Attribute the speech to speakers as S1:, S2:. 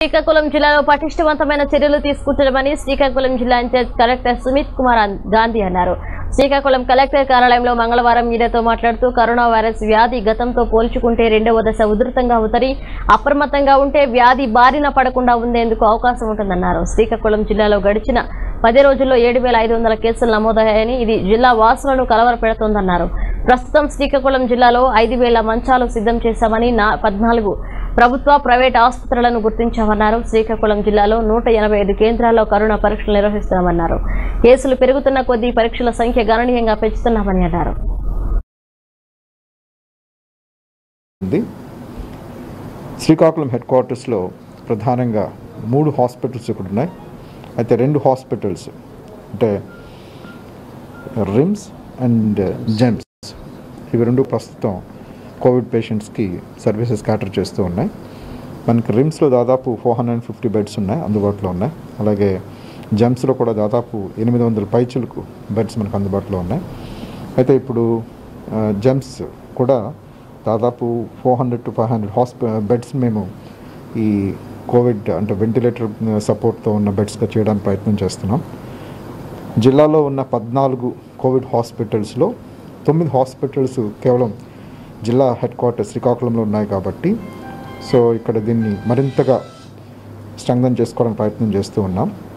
S1: శ్రీకాకుళం జిల్లాలో పటిష్టవంతమైన చర్యలు తీసుకుంటున్నామని శ్రీకాకుళం జిల్లా ఇన్ఛార్జ్ కలెక్టర్ సుమిత్ కుమార్ అన్- గాంధీ అన్నారు శ్రీకాకుళం కలెక్టర్ కార్యాలయంలో మంగళవారం మీడియాతో మాట్లాడుతూ కరోనా వైరస్ వ్యాధి గతంతో పోల్చుకుంటే రెండవ దశ ఉధృతంగా ఉతరి అప్రమత్తంగా ఉంటే వ్యాధి బారిన పడకుండా ఉండేందుకు అవకాశం ఉంటుందన్నారు శ్రీకాకుళం జిల్లాలో గడిచిన పది రోజుల్లో ఏడు వేల ఐదు వందల కేసులు నమోదయ్యాయని ఇది జిల్లా వాసులను కలవరపెడుతోందన్నారు ప్రస్తుతం శ్రీకాకుళం జిల్లాలో ఐదు వేల మంచాలు సిద్ధం చేశామని నా పద్నాలుగు ప్రభుత్వ ప్రైవేట్ ఆసుపత్రులను గుర్తించామన్నారు శ్రీకాకుళం జిల్లాలో నూట ఎనభై ఐదు కేంద్రాల్లో కరోనా పరీక్షలు నిర్వహిస్తున్నామన్నారు కేసులు పెరుగుతున్న కొద్దీ పరీక్షల సంఖ్య గణనీయంగా పెంచుతున్నామని అన్నారు
S2: ఉంది శ్రీకాకుళం హెడ్ క్వార్టర్స్లో ప్రధానంగా మూడు హాస్పిటల్స్ ఇక్కడ ఉన్నాయి అయితే రెండు హాస్పిటల్స్ అంటే రిమ్స్ అండ్ జెమ్స్ ఇవి రెండు ప్రస్తుతం కోవిడ్ పేషెంట్స్కి సర్వీసెస్ క్యాటర్ చేస్తూ ఉన్నాయి మనకి రిమ్స్లో దాదాపు ఫోర్ హండ్రెడ్ ఫిఫ్టీ బెడ్స్ ఉన్నాయి అందుబాటులో ఉన్నాయి అలాగే జెమ్స్లో కూడా దాదాపు ఎనిమిది వందల పైచులకు బెడ్స్ మనకు అందుబాటులో ఉన్నాయి అయితే ఇప్పుడు జెమ్స్ కూడా దాదాపు four hundred to five hundred హాస్పి బెడ్స్ మేము ఈ కోవిడ్ అంటే వెంటిలేటర్ సపోర్ట్తో ఉన్న బెడ్స్గా చేయడానికి ప్రయత్నం చేస్తున్నాం జిల్లాలో ఉన్న పద్నాలుగు కోవిడ్ హాస్పిటల్స్లో తొమ్మిది హాస్పిటల్స్ కేవలం జిల్లా హెడ్ క్వార్టర్ శ్రీకాకుళంలో ఉన్నాయి కాబట్టి సో ఇక్కడ దీన్ని మరింతగా స్ట్రెంగ్థన్ చేసుకోవడానికి ప్రయత్నం చేస్తూ ఉన్నాం